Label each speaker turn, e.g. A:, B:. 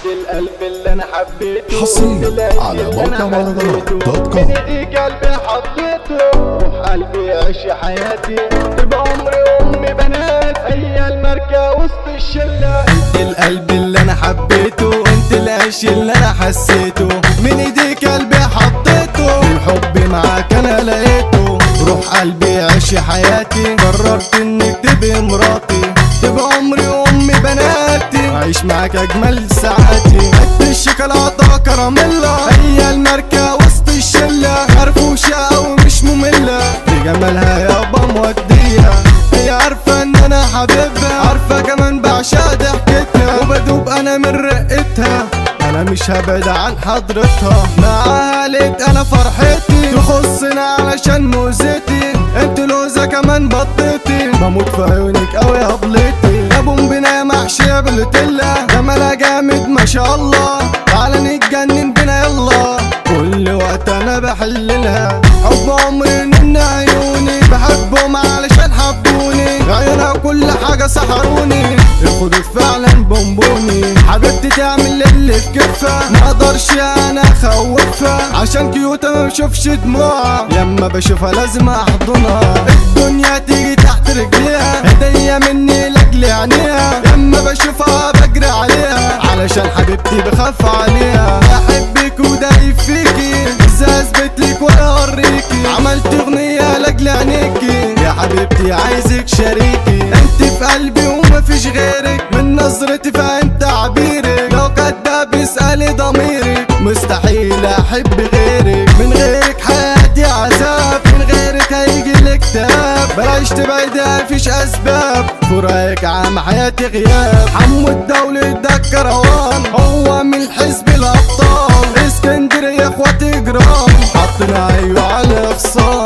A: القلب اللي انا حبيته
B: حصرياً
A: القلب
B: على
A: اللي أنا
B: موقع مهرجانات
A: حبيته.
B: دوت كوم.
A: من ايديك قلبي حطيته روح قلبي عيش حياتي تبقى عمري وامي بنات هي الماركة وسط الشلة
C: انت القلب اللي انا حبيته انت العيش اللي انا حسيته من ايديك قلبي حطيته الحب معاك انا لقيته روح قلبي عيش حياتي قررت انك تبقي مراتي تبقى عمري وامي بناتي اعيش معاك اجمل ساعاتي قد الشوكولاته كراميلا هي الماركه وسط الشله فرفوشه ومش ممله بجمالها يابا موديه هي عارفه ان انا حبيبها عارفه كمان بعشق ضحكتها وبدوب انا من رقتها انا مش هبعد عن حضرتها معاها لقيت انا فرحتي تخصنا علشان موزتي انت لوزة كمان بطتي بموت في عيونك اوي يا بليتي يا بومبنا محشية بالتلة جمالها جامد ما شاء الله تعالى نتجنن بينا يلا كل وقت انا بحللها حب عمري من عيوني بحبهم علشان حبوني عيونها كل حاجة سحروني الخدود فعلا بونبوني حبيبتي تعمل اللي في كفها ما اقدرش انا اخوفها عشان كيوتة ما بشوفش دموعها لما بشوفها لازم احضنها الدنيا تيجي تحت رجليها هدية مني لاجل عينيها لما بشوفها بجري عليها علشان حبيبتي بخاف عليها بحبك ودايب فيكي ازاي اثبت لك ولا اوريكي عملت اغنية لاجل عينيكي يا حبيبتي عايزك شريكي انت في قلبي ومفيش غيرك من نظرتي فهمت تعبيرك لو كداب اسألي ضميرك مستحيل احب غيرك من غيرك حياتي عذاب من غيرك هيجي الاكتئاب بلاش تبعدي مفيش اسباب فراقك عام حياتي غياب حمو الدولة ده كروان هو من حزب الابطال اسكندرية اخواتي جرام حطنا ايوه على اخصام